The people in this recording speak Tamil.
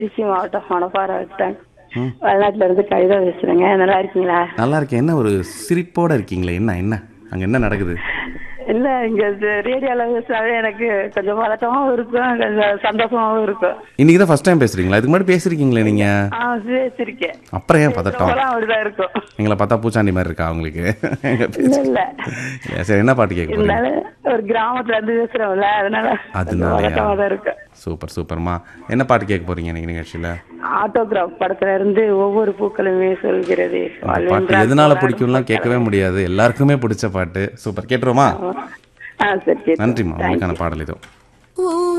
திருச்சி மாவட்டம் மணப்பாறை வட்டம் வெளிநாட்டுல இருந்து கவிதா பேசுறேங்க நல்லா இருக்கீங்களா நல்லா இருக்கேன் என்ன ஒரு சிரிப்போட இருக்கீங்களே என்ன என்ன அங்க என்ன நடக்குது இல்ல இங்க ரேடியோல பேசுனாவே எனக்கு கொஞ்சம் பதட்டமாவும் இருக்கும் கொஞ்சம் சந்தோஷமாவும் இருக்கும் இன்னைக்கு தான் ஃபர்ஸ்ட் டைம் பேசுறீங்களா இதுக்கு முன்னாடி பேசுறீங்களே நீங்க ஆ பேசிருக்கேன் அப்புறம் ஏன் பதட்டம் அப்பெல்லாம் அப்படிதான் இருக்கும் எங்களை பார்த்தா பூச்சாண்டி மாதிரி இருக்கா உங்களுக்கு எங்க இல்ல பேச்சு இல்ல இல்ல, சரி என்ன பாட்டு கேட்க போறீங்க இருந்தாலும் ஒரு கிராமத்துல இருந்து பேசுறோம்ல அதனால கொஞ்சம் அதனாலயா? பதட்டமா தான் இருக்கும் சூப்பர் சூப்பர்மா என்ன பாட்டு கேட்க போறீங்க இன்னைக்கு நிகழ்ச்சியில ஆட்டோகிராஃப் படத்துல இருந்து ஒவ்வொரு பூக்களுமே சொல்கிறது அந்த பாட்டு வாழ்வென்றால் எதனால போராடும் பிடிக்கும்லாம் கேட்கவே முடியாது எல்லாருக்குமே பிடிச்ச பாட்டு சூப்பர் கேட்டுருமா ஆ சரி சரி நன்றிம்மா உங்களுக்கான பாடல் இதோ ஓ